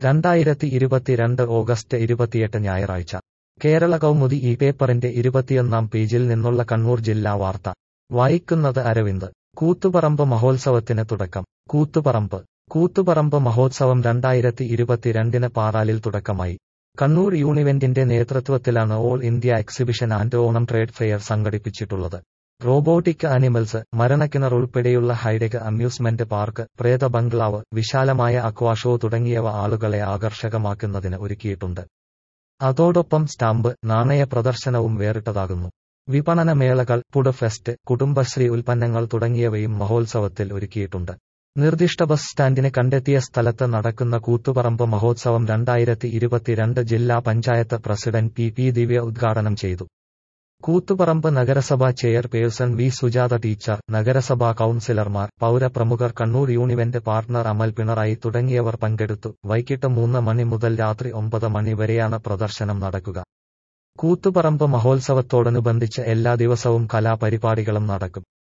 രണ്ടായിരത്തി ഇരുപത്തിരണ്ട് ഓഗസ്റ്റ് ഇരുപത്തിയെട്ട് ഞായറാഴ്ച കേരള കൗമുദി ഈ പേപ്പറിന്റെ ഇരുപത്തിയൊന്നാം പേജിൽ നിന്നുള്ള കണ്ണൂർ ജില്ലാ വാർത്ത വായിക്കുന്നത് അരവിന്ദ് കൂത്തുപറമ്പ് മഹോത്സവത്തിന് തുടക്കം കൂത്തുപറമ്പ് കൂത്തുപറമ്പ് മഹോത്സവം രണ്ടായിരത്തി ഇരുപത്തിരണ്ടിന് പാറാലിൽ തുടക്കമായി കണ്ണൂർ യൂണിവെന്റിന്റെ നേതൃത്വത്തിലാണ് all India exhibition and Onam trade fair സംഘടിപ്പിച്ചിട്ടുള്ളത് റോബോട്ടിക് അനിമൽസ് മരണക്കിണർ ഉൾപ്പെടെയുള്ള ഹൈടെക് അമ്യൂസ്മെന്റ് പാർക്ക് പ്രേത ബംഗ്ലാവ് വിശാലമായ അക്വാഷോ തുടങ്ങിയവ ആളുകളെ ആകർഷകമാക്കുന്നതിന് ഒരുക്കിയിട്ടുണ്ട് അതോടൊപ്പം സ്റ്റാമ്പ് നാണയ പ്രദർശനവും വേറിട്ടതാകുന്നു വിപണന മേളകൾ ഫുഡ് ഫെസ്റ്റ് കുടുംബശ്രീ ഉൽപ്പന്നങ്ങൾ തുടങ്ങിയവയും മഹോത്സവത്തിൽ ഒരുക്കിയിട്ടുണ്ട് നിർദ്ദിഷ്ട ബസ് സ്റ്റാൻഡിന് കണ്ടെത്തിയ സ്ഥലത്ത് നടക്കുന്ന കൂത്തുപറമ്പ് മഹോത്സവം രണ്ടായിരത്തി ഇരുപത്തിരണ്ട് ജില്ലാ panchayat president P P Divya ഉദ്ഘാടനം ചെയ്തു കൂത്തുപറമ്പ് നഗരസഭാ ചെയർപേഴ്സൺ വി സുജാത ടീച്ചർ നഗരസഭാ കൌൺസിലർമാർ പൗരപ്രമുഖർ കണ്ണൂർ യൂണിവെന്റ് പാർട്ണർ അമൽ പിണറായി തുടങ്ങിയവർ പങ്കെടുത്തു വൈകിട്ട് മൂന്ന് മണി മുതൽ രാത്രി ഒമ്പത് മണി വരെയാണ് പ്രദർശനം നടക്കുക കൂത്തുപറമ്പ് മഹോത്സവത്തോടനുബന്ധിച്ച് എല്ലാ ദിവസവും കലാപരിപാടികളും നടക്കും